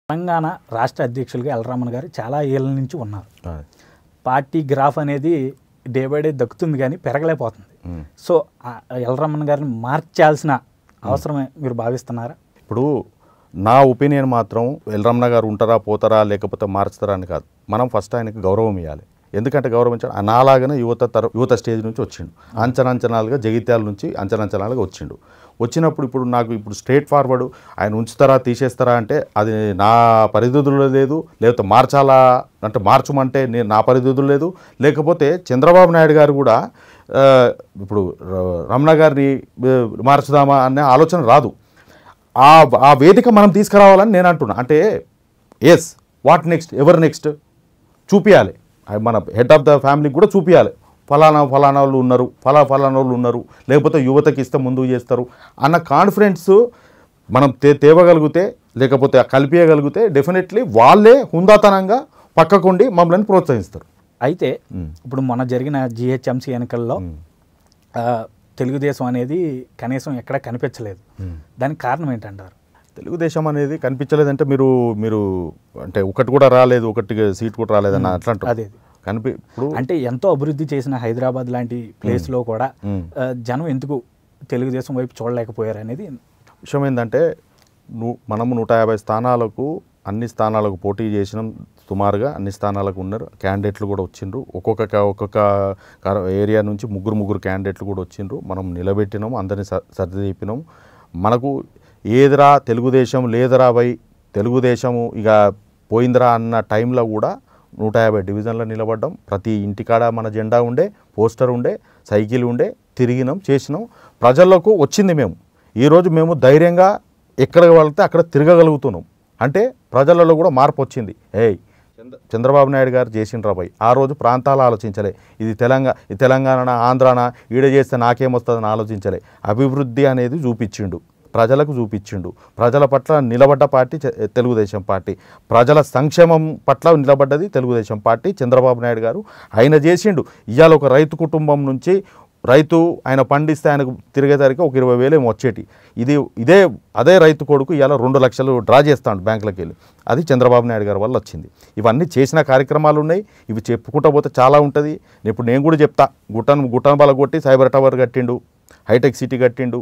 తెలంగాణ రాష్ట్ర అధ్యక్షులుగా ఎల్రామన్ గారు చాలా ఏళ్ళ నుంచి ఉన్నారు ఆ, పార్టీ గ్రాఫ్ అనేది డే బై డే దక్కుతుంది కానీ పెరగలేకపోతుంది ఉమ్. సో ఆ ఎల్రామన్ గారిని మార్చాల్సిన అవసరమే మీరు భావిస్తున్నారా ఇప్పుడు నా ఒపీనియన్ మాత్రం ఎల్రమణ గారు ఉంటారా పోతారా లేకపోతే మార్చుతారా అని కాదు మనం ఫస్ట్ ఆయనకి గౌరవం ఇవ్వాలి ఎందుకంటే గౌరవించాడు ఆ నాలాగానే యువత తర యువత స్టేజ్ నుంచి వచ్చిండు అంచనంచనాలుగా జగిత్యాల నుంచి అంచనంచనాలుగా వచ్చిండు వచ్చినప్పుడు ఇప్పుడు నాకు ఇప్పుడు స్ట్రేట్ ఫార్వర్డ్ ఆయన ఉంచుతారా తీసేస్తారా అంటే అది నా పరిధితుల్లో లేదు లేకపోతే మార్చాలా అంటే మార్చమంటే నేను నా పరిధితులు లేదు లేకపోతే చంద్రబాబు నాయుడు గారు కూడా ఆ, ఇప్పుడు ర- రమణ గారిని ఆ, మార్చుదామా అనే ఆలోచన రాదు ఆ ఆ వేదిక మనం తీసుకురావాలని నేను అంటున్నా అంటే ఎస్ వాట్ నెక్స్ట్ ఎవరు నెక్స్ట్ చూపించాలి అది మన హెడ్ ఆఫ్ ద ఫ్యామిలీకి కూడా చూపించాలి ఫలానా ఫలానా వాళ్ళు ఉన్నారు ఫలా ఫలానా వాళ్ళు ఉన్నారు లేకపోతే యువతకి ఇస్తే ముందుకు చేస్తారు అన్న కాన్ఫిడెన్స్ మనం తే తేవగలిగితే లేకపోతే కలిపేయగలిగితే డెఫినెట్లీ వాళ్ళే హుందాతనంగా పక్కకుండి మమ్మల్ని ప్రోత్సహిస్తారు అయితే ఇప్పుడు మొన్న జరిగిన జిహెచ్ఎంసీ ఎన్నికల్లో ఆ, తెలుగుదేశం అనేది కనీసం ఎక్కడ కనిపించలేదు దానికి కారణం ఏంటంటారు తెలుగుదేశం అనేది కనిపించలేదంటే మీరు మీరు అంటే ఒకటి కూడా రాలేదు ఒకటి సీట్ కూడా రాలేదన్న అట్లా అంటారు. అదే కనిపి ఇప్పుడు అంటే ఎంతో అభివృద్ధి చేసిన హైదరాబాద్ లాంటి ప్లేస్ లో కూడా మ్మ్. ఆ, జనం ఎందుకు తెలుగుదేశం వైపు చూడలేకపోయారు అనేది విషయం ఏంటంటే ను మనము నూట యాభై స్థానాలకు అన్ని స్థానాలకు పోటీ చేసినాం సుమారుగా అన్ని స్థానాలకు ఉన్నారు క్యాండిడేట్లు కూడా వచ్చిండ్రు ఒక్కొక్క క- ఒక్కొక్క కర- ఏరియా నుంచి ముగ్గురు ముగ్గురు క్యాండిడేట్లు కూడా వచ్చిండ్రు మనం నిలబెట్టినాం అందరినీ స- సర్ది చెప్పినాం మనకు ఏదిరా తెలుగుదేశం లేదరా బై తెలుగుదేశము ఇక పోయిందిరా అన్న టైంలో కూడా నూట యాభై డివిజన్లో నిలబడ్డాం ప్రతి ఇంటికాడ మన జెండా ఉండే పోస్టర్ ఉండే సైకిల్ ఉండే తిరిగినాం చేసినాం ప్రజలకు వచ్చింది మేము ఈరోజు మేము ధైర్యంగా ఎక్కడ వెళ్తే అక్కడ తిరగగలుగుతున్నాం అంటే ప్రజలలో కూడా మార్పు వచ్చింది ఏయ్ చంద్ర చంద్రబాబు నాయుడు గారు చేసిండ్రా భయ్ ఆ రోజు ప్రాంతాలు ఆలోచించలే ఇది తెలంగాణ ఇది తెలంగాణ ఆంధ్రాన ఈడ చేస్తే నాకేమొస్తుందని ఆలోచించలే అభివృద్ధి అనేది చూపించిండు ప్రజలకు చూపించిండు ప్రజల పట్ల నిలబడ్డ పార్టీ చ- తెలుగుదేశం పార్టీ ప్రజల సంక్షేమం పట్ల నిలబడ్డది తెలుగుదేశం పార్టీ చంద్రబాబు నాయుడు గారు ఆయన చేసిండు ఇవాళ ఒక రైతు కుటుంబం నుంచి రైతు ఆయన పండిస్తే ఆయనకు తిరిగేసరికి ఒక ఇరవై వేలు ఏమో వచ్చేటి ఇది ఇదే అదే రైతు కొడుకు ఇవాళ రెండు లక్షలు డ్రా చేస్తాడు బ్యాంకులకు వెళ్ళి అది చంద్రబాబు నాయుడు గారి వల్ల వచ్చింది ఇవన్నీ చేసిన కార్యక్రమాలు ఉన్నాయి ఇవి చెప్పుకుంటూ పోతే చాలా ఉంటుంది ఇప్పుడు నేను కూడా చెప్తా గుట్టను గుట్టను బల కొట్టి సైబర్ టవర్ కట్టిండు హైటెక్ సిటీ కట్టిండు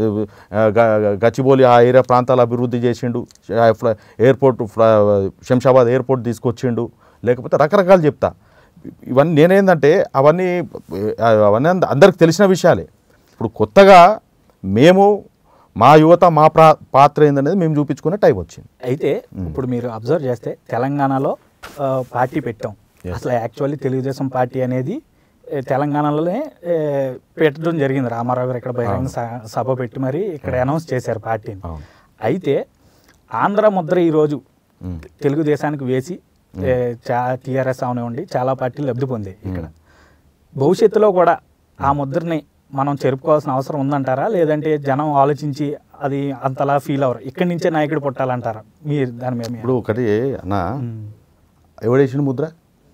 ఆ, గ- గచ్చిబౌలి ఆ ఏరియా ప్రాంతాలు అభివృద్ధి చేసిండు ఆ ఫ్ల- ఎయిర్పోర్ట్ ఫ్ల- శంషాబాద్ ఎయిర్పోర్ట్ తీసుకొచ్చిండు లేకపోతే రకరకాలు చెప్తా ఇవన్నీ నేనేందంటే అవన్నీ ఆ, అవన్నీ అంద- అందరికి తెలిసిన విషయాలే ఇప్పుడు కొత్తగా మేము మా యువత మా ప్రా పాత్ర ఏందనేది మేము చూపించుకునే టైం వచ్చింది అయితే ఇప్పుడు మీరు అబ్జర్వ్ చేస్తే తెలంగాణలో ఆ, పార్టీ పెట్టాం అసలు యాక్చువల్లీ తెలుగుదేశం పార్టీ అనేది ఏ, తెలంగాణలోనే ఏ, పెట్టడం జరిగింది రామారావు గారు ఇక్కడ బహిరంగ స- సభ పెట్టి మరి ఇక్కడ అనౌన్స్ చేశారు పార్టీని అవును. అయితే ఆంధ్ర ముద్ర ఈరోజు తెలుగుదేశానికి వేసి ఏ, చా టీఆర్ఎస్ అవనివ్వండి చాలా పార్టీలు లబ్ధి పొందాయి ఇక్కడ భవిష్యత్తులో కూడా ఆ ముద్రని మనం చెరుపుకోవాల్సిన అవసరం ఉందంటారా లేదంటే జనం ఆలోచించి అది అంతలా ఫీల్ అవ్వరు ఇక్కడి నుంచే నాయకుడు పుట్టాలంటారా మీరు దాని మీద మీ- ఇప్పుడు ఒకటి అన్న మ్మ్. ఎవడేసిన ముద్ర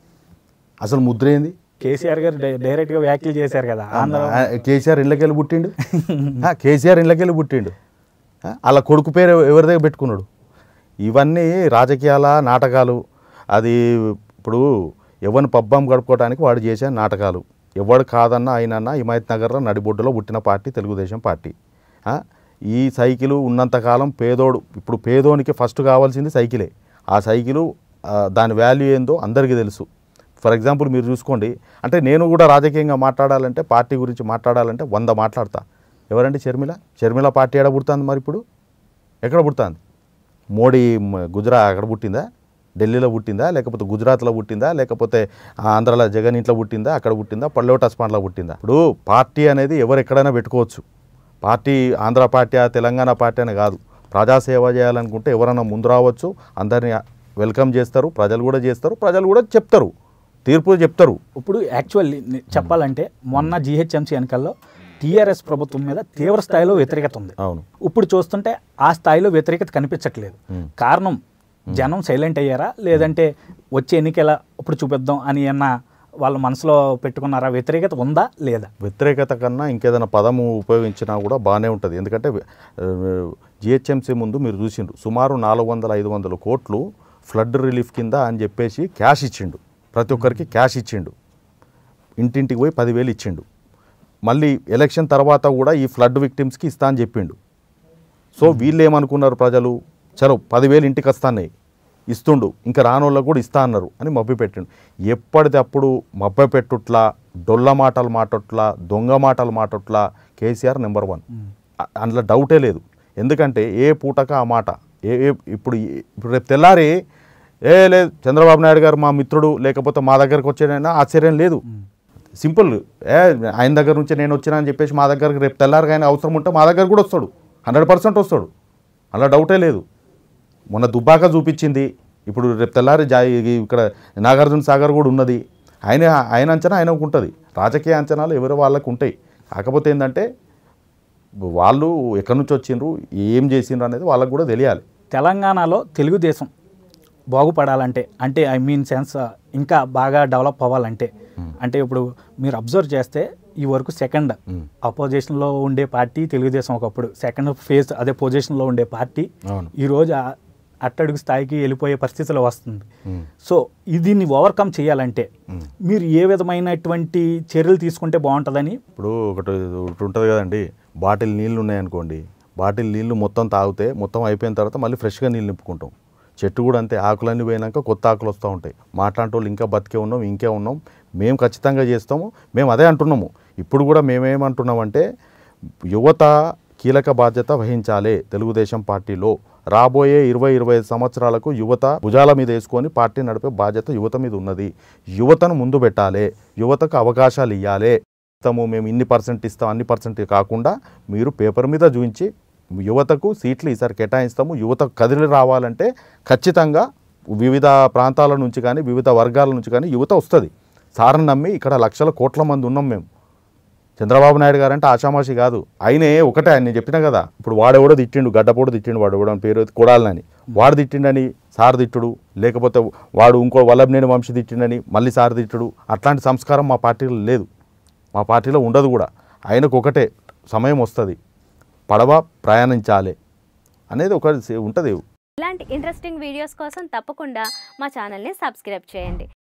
అసలు ముద్ర ఏంది కేసీఆర్ గారు డై- డైరెక్ట్ గా వ్యాఖ్యలు చేశారు కదా ఆంధ్ర ఆ, కేసీఆర్ ఇళ్ళకెళ్ళి పుట్టిండు ఆ, కేసీఆర్ ఇళ్ళకెళ్ళి పుట్టిండు ఆ, వాళ్ళ కొడుకు పేరు ఎవరి దగ్గర పెట్టుకున్నాడు ఇవన్నీ రాజకీయాల నాటకాలు అది ఇప్పుడు ఎవరిని పబ్బం గడుపుకోవడానికి వాడు చేసే నాటకాలు ఎవడు కాదన్నా అయినన్నా హిమాయత్ నగర్లో నడిబొడ్డులో పుట్టిన పార్టీ తెలుగుదేశం పార్టీ ఆ, ఈ సైకిలు ఉన్నంతకాలం పేదోడు ఇప్పుడు పేదోనికి ఫస్ట్ కావాల్సింది సైకిలే ఆ సైకిలు ఆ, దాని వాల్యూ ఏందో అందరికీ తెలుసు ఫర్ ఎగ్జాంపుల్ మీరు చూసుకోండి అంటే నేను కూడా రాజకీయంగా మాట్లాడాలంటే పార్టీ గురించి మాట్లాడాలంటే వంద మాట్లాడతా ఎవరండి షర్మిల షర్మిల పార్టీ ఎక్కడ పుడుతుంది మరి ఇప్పుడు ఎక్కడ పుడుతుంది మోడీ మ- గుజరా అక్కడ పుట్టిందా ఢిల్లీలో పుట్టిందా లేకపోతే గుజరాత్లో పుట్టిందా లేకపోతే ఆంధ్రాలో జగన్ ఇంట్లో పుట్టిందా అక్కడ పుట్టిందా పల్లెవట అస్పాన్లో పుట్టిందా ఇప్పుడు పార్టీ అనేది ఎవరు ఎక్కడైనా పెట్టుకోవచ్చు party Andhra party Telangana party అని కాదు ప్రజాసేవ చేయాలనుకుంటే ఎవరైనా ముందు రావచ్చు అందరినీ వెల్కమ్ చేస్తారు ప్రజలు కూడా చేస్తారు ప్రజలు కూడా చెప్తారు తీర్పు చెప్తారు ఇప్పుడు యాక్చువల్లీ ని- చెప్పాలంటే మొన్న జిహెచ్ఎంసీ ఎన్నికల్లో టీఆర్ఎస్ ప్రభుత్వం మీద తీవ్ర స్థాయిలో వ్యతిరేకత ఉంది అవును ఇప్పుడు చూస్తుంటే ఆ స్థాయిలో వ్యతిరేకత కనిపించట్లేదు కారణం జనం సైలెంట్ అయ్యారా లేదంటే వచ్చే ఎన్నికల ఇప్పుడు చూపిద్దాం అని అన్న వాళ్ళ మనసులో పెట్టుకున్నారా వ్యతిరేకత ఉందా లేదా వ్యతిరేకత కన్నా ఇంకేదైనా పదము ఉపయోగించినా కూడా బాగానే ఉంటుంది ఎందుకంటే ఆ, జిహెచ్ఎంసీ ముందు మీరు చూసిండు సుమారు నాలుగు వందల ఐదు వందల కోట్లు ఫ్లడ్ రిలీఫ్ కింద అని చెప్పేసి క్యాష్ ఇచ్చిండు ప్రతి ఒక్కరికి క్యాష్ ఇచ్చిండు ఇంటింటికి పోయి పదివేలు ఇచ్చిండు మళ్ళీ ఎలక్షన్ తర్వాత కూడా ఈ ఫ్లడ్ విక్టిమ్స్కి ఇస్తా అని చెప్పిండు సో వీళ్ళు ఏమనుకున్నారు ప్రజలు చలో పదివేలు ఇంటికి వస్తాయి ఇస్తుండు ఇంకా రానోళ్ళకు కూడా ఇస్తా అన్నారు అని మభ్య పెట్టిండు ఎప్పటిదప్పుడు మభ్య పెట్టుట్లా డొల్ల మాటలు మాటట్లా దొంగ మాటలు మాటట్లా కేసీఆర్ నెంబర్ వన్ అ- అందులో డౌటే లేదు ఎందుకంటే ఏ పూటక ఆ మాట ఏ ఏ- ఇప్పుడు ఈ- ఇప్పుడు రేపు తెల్లారి ఏ లేదు చంద్రబాబు నాయుడు గారు మా మిత్రుడు లేకపోతే మా దగ్గరకు వచ్చేనైనా ఆశ్చర్యం లేదు సింపుల్ ఏ ఆయన దగ్గర నుంచి నేను వచ్చినా అని చెప్పేసి మా దగ్గరకు రేపు తెల్లారిగా ఆయన అవసరం ఉంటే మా దగ్గర కూడా వస్తాడు హండ్రెడ్ పర్సెంట్ వస్తాడు అలా డౌటే లేదు మొన్న దుబ్బాక చూపించింది ఇప్పుడు రేపు తెల్లారి జా ఈ- ఇక్కడ నాగార్జున సాగర్ కూడా ఉన్నది ఆయన ఆయన అంచనా ఆయనకు ఉంటుంది రాజకీయ అంచనాలు ఎవరి వాళ్ళకు ఉంటాయి కాకపోతే ఏంటంటే వాళ్ళు ఎక్కడి నుంచి వచ్చిండ్రు ఏం చేసిండ్రు అనేది వాళ్ళకు కూడా తెలియాలి తెలంగాణలో తెలుగుదేశం బాగుపడాలంటే అంటే ఐ మీన్ సెన్స్ ఇంకా బాగా డెవలప్ అవ్వాలంటే అంటే ఇప్పుడు మీరు అబ్జర్వ్ చేస్తే ఈ వరకు సెకండ్ అపోజిషన్లో ఉండే పార్టీ తెలుగుదేశం ఒకప్పుడు సెకండ్ ఫేజ్ అదే పొజిషన్లో ఉండే పార్టీ అవును ఈరోజు ఆ అట్టడుగు స్థాయికి వెళ్ళిపోయే పరిస్థితిలో వస్తుంది ఉమ్. సో ఇది దీన్ని ఓవర్కమ్ చేయాలంటే ఉమ్. మీరు ఏ విధమైనటువంటి చర్యలు తీసుకుంటే బాగుంటుందని ఇప్పుడు ఒకటి ఒకటి ఉంటుంది కదండి బాటిల్ నీళ్ళు ఉన్నాయనుకోండి బాటిల్ నీళ్ళు మొత్తం తాగితే మొత్తం అయిపోయిన తర్వాత మళ్ళీ ఫ్రెష్గా నీళ్ళు నింపుకుంటాం చెట్టు కూడా అంతే ఆకులన్నీ పోయినాక కొత్త ఆకులు వస్తూ ఉంటాయి మాట్లాంటి వాళ్ళు ఇంకా బతికే ఉన్నాం ఇంకే ఉన్నాం మేము ఖచ్చితంగా చేస్తాము మేము అదే అంటున్నాము ఇప్పుడు కూడా మేమేమంటున్నామంటే యువత కీలక బాధ్యత వహించాలి తెలుగుదేశం పార్టీలో రాబోయే ఇరవై ఇరవై ఐదు సంవత్సరాలకు యువత భుజాల మీద వేసుకొని పార్టీ నడిపే బాధ్యత యువత మీద ఉన్నది యువతను ముందు పెట్టాలి యువతకు అవకాశాలు ఇవ్వాలి ఇస్తాము మేము ఇన్ని పర్సెంట్ ఇస్తాం అన్ని పర్సెంట్ కాకుండా మీరు పేపర్ మీద చూపించి యువతకు సీట్లు ఈసారి కేటాయిస్తాము యువత కదిలి రావాలంటే ఖచ్చితంగా వివిధ ప్రాంతాల నుంచి కానీ వివిధ వర్గాల నుంచి కానీ యువత వస్తుంది సార్ని నమ్మి ఇక్కడ లక్షల కోట్ల మంది ఉన్నాం మేము చంద్రబాబు నాయుడు గారు అంటే ఆషామాషి కాదు ఆయనే ఒకటే ఆయన నేను చెప్పినా కదా ఇప్పుడు వాడెవడో తిట్టిండు గడ్డపోడు తిట్టిండు వాడు ఎవడో పేరు కొడాలని వాడు తిట్టిండని సార్ తిట్టుడు లేకపోతే వాడు ఇంకో వల్లభనేని వంశీ తిట్టిండని మళ్ళీ సార్ తిట్టుడు అట్లాంటి సంస్కారం మా పార్టీలో లేదు మా పార్టీలో ఉండదు కూడా ఆయనకు ఒకటే సమయం వస్తుంది పడవ ప్రయాణించాలి అనేది ఒక ఉంటుంది ఇలాంటి ఇంట్రెస్టింగ్ వీడియోస్ కోసం తప్పకుండా మా ఛానల్ని సబ్స్క్రైబ్ చేయండి